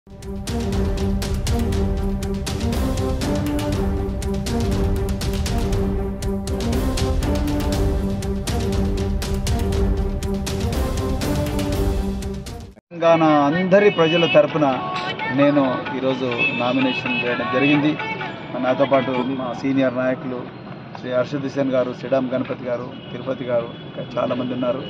తెలంగాణ అందరి ప్రజల తరపున నేను ఈరోజు నామినేషన్ చేయడం జరిగింది నాతో పాటు మా సీనియర్ నాయకులు శ్రీ హర్షద్ హుసేన్ గారు శ్రీరామ్ గణపతి గారు తిరుపతి గారు ఇంకా చాలామంది ఉన్నారు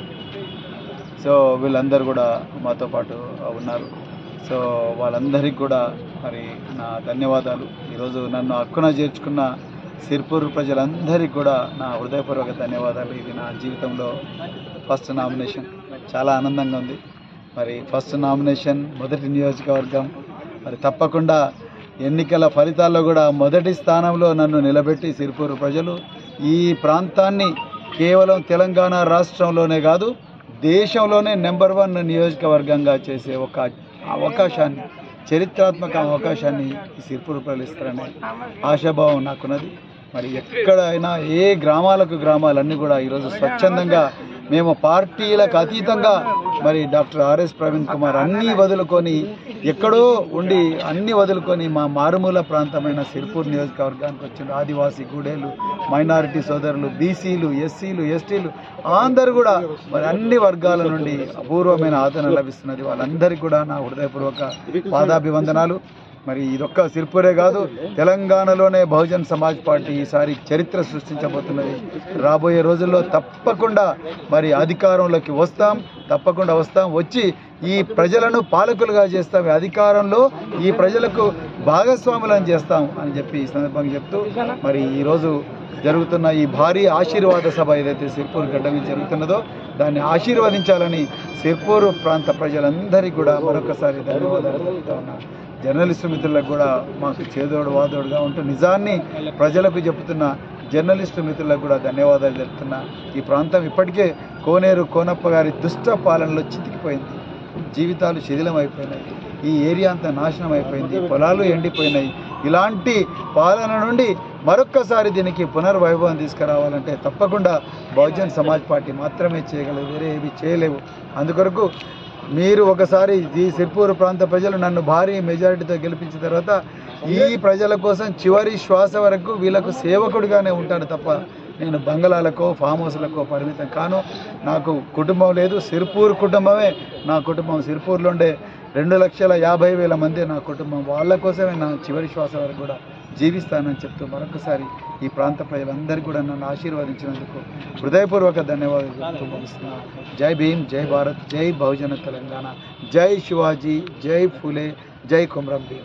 సో వీళ్ళందరూ కూడా మాతో పాటు ఉన్నారు సో వాళ్ళందరికీ కూడా మరి నా ధన్యవాదాలు ఈరోజు నన్ను హక్కున చేర్చుకున్న సిర్పూర్ ప్రజలందరికీ కూడా నా హృదయపూర్వక ధన్యవాదాలు ఇది నా జీవితంలో ఫస్ట్ నామినేషన్ చాలా ఆనందంగా ఉంది మరి ఫస్ట్ నామినేషన్ మొదటి నియోజకవర్గం మరి తప్పకుండా ఎన్నికల ఫలితాల్లో కూడా మొదటి స్థానంలో నన్ను నిలబెట్టి సిరిపూరు ప్రజలు ఈ ప్రాంతాన్ని కేవలం తెలంగాణ రాష్ట్రంలోనే కాదు దేశంలోనే నెంబర్ వన్ నియోజకవర్గంగా చేసే ఒక అవకాశాన్ని చరిత్రాత్మక అవకాశాన్ని ఈ సిరిపూరు ప్రజలు ఇస్తారనే ఆశాభావం నాకున్నది మరి ఎక్కడైనా ఏ గ్రామాలకు గ్రామాలన్నీ కూడా ఈరోజు స్వచ్ఛందంగా మేము పార్టీలకు అతీతంగా మరి డాక్టర్ ఆర్ఎస్ ప్రవీణ్ కుమార్ అన్నీ వదులుకొని ఎక్కడో ఉండి అన్నీ వదులుకొని మా మారుమూల ప్రాంతమైన సిర్పూర్ నియోజకవర్గానికి వచ్చిన ఆదివాసీ గూడేలు మైనారిటీ సోదరులు బీసీలు ఎస్సీలు ఎస్టీలు అందరూ కూడా మరి అన్ని వర్గాల నుండి అపూర్వమైన ఆదరణ లభిస్తున్నది వాళ్ళందరికీ కూడా నా హృదయపూర్వక పాదాభివందనాలు మరి ఇదొక్క సిర్పూరే కాదు తెలంగాణలోనే బహుజన్ సమాజ్ పార్టీ ఈసారి చరిత్ర సృష్టించబోతున్నది రాబోయే రోజుల్లో తప్పకుండా మరి అధికారంలోకి వస్తాం తప్పకుండా వస్తాం వచ్చి ఈ ప్రజలను పాలకులుగా చేస్తాం ఈ అధికారంలో ఈ ప్రజలకు భాగస్వాములను చేస్తాం అని చెప్పి ఈ సందర్భంగా చెప్తూ మరి ఈరోజు జరుగుతున్న ఈ భారీ ఆశీర్వాద సభ ఏదైతే సిర్పూర్ గడ్డ మీద జరుగుతున్నదో దాన్ని ఆశీర్వదించాలని సిర్పూరు ప్రాంత ప్రజలందరికీ కూడా మరొకసారి ధన్యవాదాలు తెలుపుతా ఉన్నా జర్నలిస్టు మిత్రులకు కూడా మాకు చేదోడు వాదోడుగా ఉంటూ నిజాన్ని ప్రజలకు చెబుతున్న జర్నలిస్టు మిత్రులకు కూడా ధన్యవాదాలు తెలుపుతున్నా ఈ ప్రాంతం ఇప్పటికే కోనేరు కోనప్ప గారి దుష్ట పాలనలో చితికిపోయింది జీవితాలు శిథిలం అయిపోయినాయి ఈ ఏరియా అంతా నాశనం అయిపోయింది పొలాలు ఎండిపోయినాయి ఇలాంటి పాలన నుండి మరొక్కసారి దీనికి పునర్వైభవం తీసుకురావాలంటే తప్పకుండా బహుజన్ సమాజ్ పార్టీ మాత్రమే చేయగలదు వేరే ఏవి చేయలేవు అందుకొరకు మీరు ఒకసారి ఈ సిర్పూర్ ప్రాంత ప్రజలు నన్ను భారీ మెజారిటీతో గెలిపించిన తర్వాత ఈ ప్రజల కోసం చివరి శ్వాస వరకు వీళ్ళకు సేవకుడిగానే ఉంటాను తప్ప నేను బంగళాలకో ఫామ్ హౌస్లకో పరిమితం కాను నాకు కుటుంబం లేదు సిర్పూర్ కుటుంబమే నా కుటుంబం సిర్పూర్లో ఉండే రెండు లక్షల యాభై వేల మంది నా కుటుంబం వాళ్ళ కోసమే నా చివరి శ్వాస వరకు కూడా జీవిస్తానని చెప్తూ మరొకసారి ఈ ప్రాంత ప్రజలందరికీ కూడా నన్ను ఆశీర్వదించినందుకు హృదయపూర్వక ధన్యవాదాలు చెప్తూ ముగిస్తున్నా జై భీమ్ జై భారత్ జై బహుజన తెలంగాణ జై శివాజీ జై ఫులే జై Kumram Bhim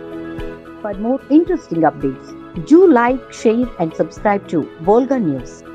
For more interesting updates, do like, share, and subscribe to Volga News.